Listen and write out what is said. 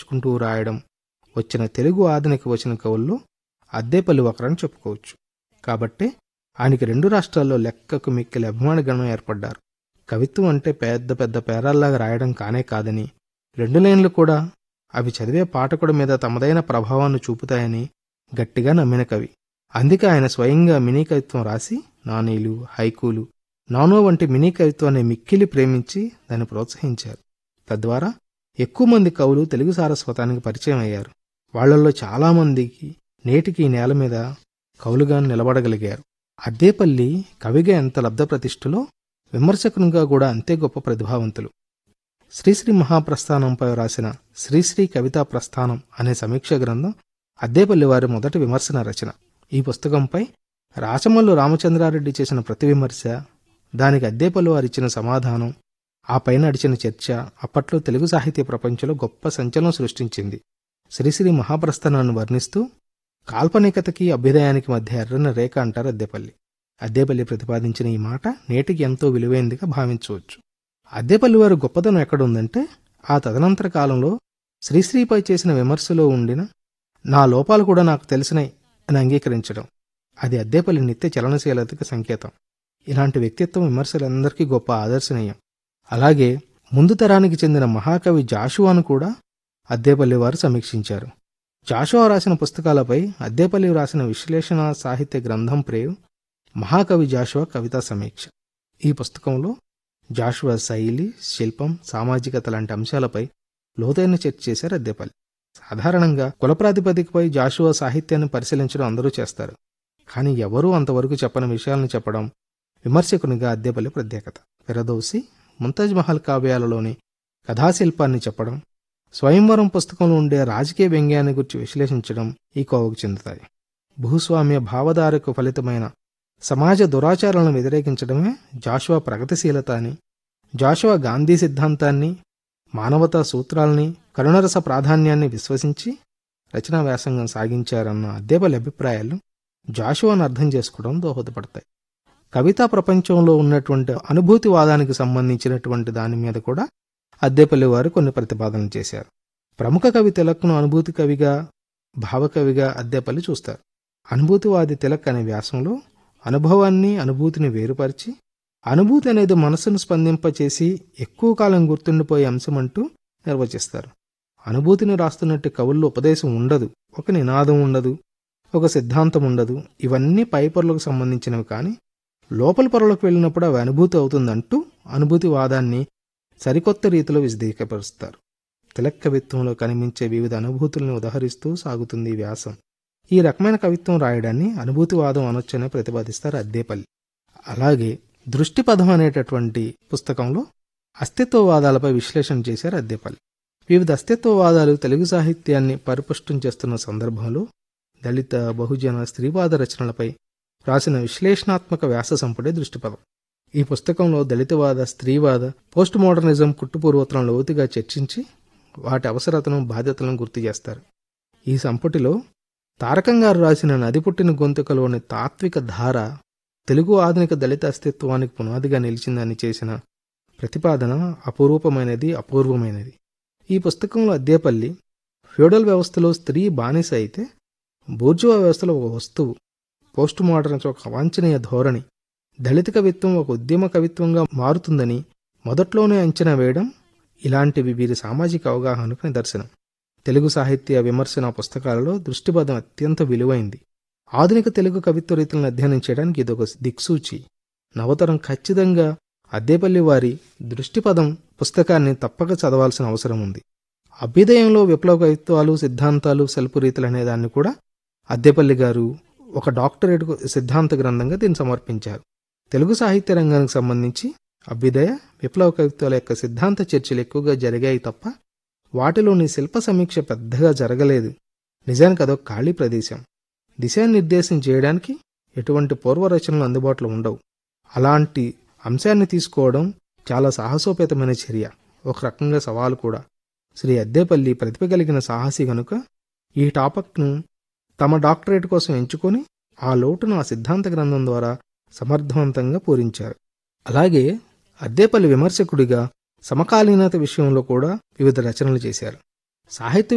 నేర్చుకుంటూ రాయడం వచ్చిన తెలుగు ఆధునిక వచన కవుల్లో అద్దేపల్లి ఒకరని చెప్పుకోవచ్చు కాబట్టే ఆయనకి రెండు రాష్ట్రాల్లో లెక్కకు మిక్కిలి అభిమాన గణం ఏర్పడ్డారు కవిత్వం అంటే పెద్ద పెద్ద పేరాల్లాగా రాయడం కానే కాదని రెండు లైన్లు కూడా అవి చదివే పాఠకుడి మీద తమదైన ప్రభావాన్ని చూపుతాయని గట్టిగా నమ్మిన కవి అందుకే ఆయన స్వయంగా మినీ కవిత్వం రాసి నానీలు హైకూలు నానో వంటి మినీ కవిత్వాన్ని మిక్కిలి ప్రేమించి దాన్ని ప్రోత్సహించారు తద్వారా ఎక్కువ మంది కవులు తెలుగు సారస్వతానికి పరిచయం అయ్యారు వాళ్ళల్లో చాలామందికి నేటికి ఈ నేల మీద కవులుగా నిలబడగలిగారు అద్దేపల్లి కవిగా ఎంత లబ్ధ ప్రతిష్ఠలో విమర్శకునిగా కూడా అంతే గొప్ప ప్రతిభావంతులు శ్రీశ్రీ మహాప్రస్థానంపై రాసిన శ్రీశ్రీ కవితా ప్రస్థానం అనే సమీక్ష గ్రంథం అద్దేపల్లి వారి మొదటి విమర్శన రచన ఈ పుస్తకంపై రాచమల్లు రామచంద్రారెడ్డి చేసిన ప్రతి విమర్శ దానికి అద్దేపల్లి వారు ఇచ్చిన సమాధానం ఆ పైన నడిచిన చర్చ అప్పట్లో తెలుగు సాహిత్య ప్రపంచంలో గొప్ప సంచలనం సృష్టించింది శ్రీశ్రీ మహాప్రస్థానాన్ని వర్ణిస్తూ కాల్పనికతకి అభ్యుదయానికి మధ్య ఎర్రన రేఖ అంటారు అద్దేపల్లి అద్దేపల్లి ప్రతిపాదించిన ఈ మాట నేటికి ఎంతో విలువైందిగా భావించవచ్చు అద్దేపల్లి వారి గొప్పతనం ఎక్కడుందంటే ఆ తదనంతర కాలంలో శ్రీశ్రీపై చేసిన విమర్శలో ఉండిన నా లోపాలు కూడా నాకు తెలిసినాయి అని అంగీకరించడం అది అద్దేపల్లి నిత్య చలనశీలతకి సంకేతం ఇలాంటి వ్యక్తిత్వం విమర్శలందరికీ గొప్ప ఆదర్శనీయం అలాగే ముందు తరానికి చెందిన మహాకవి జాషువాను కూడా అద్దేపల్లి వారు సమీక్షించారు జాషువా రాసిన పుస్తకాలపై అద్దేపల్లి రాసిన విశ్లేషణ సాహిత్య గ్రంథం ప్రేవ్ మహాకవి జాషువా కవితా సమీక్ష ఈ పుస్తకంలో జాషువా శైలి శిల్పం సామాజికత లాంటి అంశాలపై లోతైన చర్చ చేశారు అద్దేపల్లి సాధారణంగా కుల ప్రాతిపదికపై జాషువా సాహిత్యాన్ని పరిశీలించడం అందరూ చేస్తారు కానీ ఎవరూ అంతవరకు చెప్పని విషయాలను చెప్పడం విమర్శకునిగా అద్దేపల్లి ప్రత్యేకత ఫిరదౌసి ముంతాజ్ మహల్ కావ్యాలలోని కథాశిల్పాన్ని చెప్పడం స్వయంవరం పుస్తకంలో ఉండే రాజకీయ వ్యంగ్యాన్ని గురించి విశ్లేషించడం ఈ కోవకు చెందుతాయి భూస్వామ్య భావధారకు ఫలితమైన సమాజ దురాచారాలను వ్యతిరేకించడమే జాషువా ప్రగతిశీలత అని జాషువా గాంధీ సిద్ధాంతాన్ని మానవతా సూత్రాల్ని కరుణరస ప్రాధాన్యాన్ని విశ్వసించి రచనా వ్యాసంగం సాగించారన్న అద్దేపల్లి అభిప్రాయాలు జాషువాను అర్థం చేసుకోవడం దోహదపడతాయి కవితా ప్రపంచంలో ఉన్నటువంటి అనుభూతివాదానికి సంబంధించినటువంటి దాని మీద కూడా అద్దేపల్లి వారు కొన్ని ప్రతిపాదనలు చేశారు ప్రముఖ కవి తిలక్ను అనుభూతి కవిగా భావకవిగా అద్దేపల్లి చూస్తారు అనుభూతివాది తిలక్ అనే వ్యాసంలో అనుభవాన్ని అనుభూతిని వేరుపరిచి అనుభూతి అనేది మనసును స్పందింపచేసి ఎక్కువ కాలం గుర్తుండిపోయే అంశం అంటూ నిర్వచిస్తారు అనుభూతిని రాస్తున్నట్టు కవుల్లో ఉపదేశం ఉండదు ఒక నినాదం ఉండదు ఒక సిద్ధాంతం ఉండదు ఇవన్నీ పై పొరలకు సంబంధించినవి కానీ లోపల పొరలకు వెళ్ళినప్పుడు అవి అనుభూతి అవుతుందంటూ అనుభూతివాదాన్ని సరికొత్త రీతిలో విశదీకరిస్తారు తిలక్ కవిత్వంలో కనిపించే వివిధ అనుభూతులను ఉదహరిస్తూ సాగుతుంది ఈ వ్యాసం ఈ రకమైన కవిత్వం రాయడాన్ని అనుభూతివాదం అనొచ్చనే ప్రతిపాదిస్తారు అద్దేపల్లి అలాగే దృష్టిపథం అనేటటువంటి పుస్తకంలో అస్తిత్వవాదాలపై విశ్లేషణ చేశారు అద్దేపల్లి వివిధ అస్తిత్వవాదాలు తెలుగు సాహిత్యాన్ని పరిపుష్టం చేస్తున్న సందర్భంలో దళిత బహుజన స్త్రీవాద రచనలపై రాసిన విశ్లేషణాత్మక వ్యాస సంపుడే దృష్టిపదం ఈ పుస్తకంలో దళితవాద స్త్రీవాద పోస్ట్ మోడర్నిజం కుట్టుపూర్వోత్తరం లోతుగా చర్చించి వాటి అవసరతను బాధ్యతలను గుర్తు చేస్తారు ఈ సంపుటిలో తారకం గారు రాసిన నది పుట్టిన గొంతుకలోని తాత్విక ధార తెలుగు ఆధునిక దళిత అస్తిత్వానికి పునాదిగా నిలిచిందని చేసిన ప్రతిపాదన అపురూపమైనది అపూర్వమైనది ఈ పుస్తకంలో అద్దేపల్లి ఫ్యూడల్ వ్యవస్థలో స్త్రీ బానిస అయితే బూర్జువా వ్యవస్థలో ఒక వస్తువు పోస్ట్ మోడర్న్ ఒక అవాంఛనీయ ధోరణి దళిత కవిత్వం ఒక ఉద్యమ కవిత్వంగా మారుతుందని మొదట్లోనే అంచనా వేయడం ఇలాంటివి వీరి సామాజిక అవగాహనకు నిదర్శనం తెలుగు సాహిత్య విమర్శన పుస్తకాలలో దృష్టిపదం అత్యంత విలువైంది ఆధునిక తెలుగు కవిత్వ రీతులను అధ్యయనం చేయడానికి ఇదొక దిక్సూచి నవతరం ఖచ్చితంగా అద్దేపల్లి వారి దృష్టిపదం పుస్తకాన్ని తప్పక చదవాల్సిన అవసరం ఉంది అభ్యుదయంలో విప్లవ కవిత్వాలు సిద్ధాంతాలు సెల్పు రీతులు అనే దాన్ని కూడా అద్దేపల్లి గారు ఒక డాక్టరేట్ సిద్ధాంత గ్రంథంగా దీన్ని సమర్పించారు తెలుగు సాహిత్య రంగానికి సంబంధించి అభ్యుదయ విప్లవ కవిత్వాల యొక్క సిద్ధాంత చర్చలు ఎక్కువగా జరిగాయి తప్ప వాటిలోని శిల్ప సమీక్ష పెద్దగా జరగలేదు నిజానికి అదొక ఖాళీ ప్రదేశం దిశానిర్దేశం చేయడానికి ఎటువంటి పూర్వ రచనలు అందుబాటులో ఉండవు అలాంటి అంశాన్ని తీసుకోవడం చాలా సాహసోపేతమైన చర్య ఒక రకంగా సవాలు కూడా శ్రీ అద్దేపల్లి ప్రతిభ కలిగిన సాహసి గనుక ఈ టాపిక్ను తమ డాక్టరేట్ కోసం ఎంచుకొని ఆ లోటును ఆ సిద్ధాంత గ్రంథం ద్వారా సమర్థవంతంగా పూరించారు అలాగే అద్దేపల్లి విమర్శకుడిగా సమకాలీనత విషయంలో కూడా వివిధ రచనలు చేశారు సాహిత్య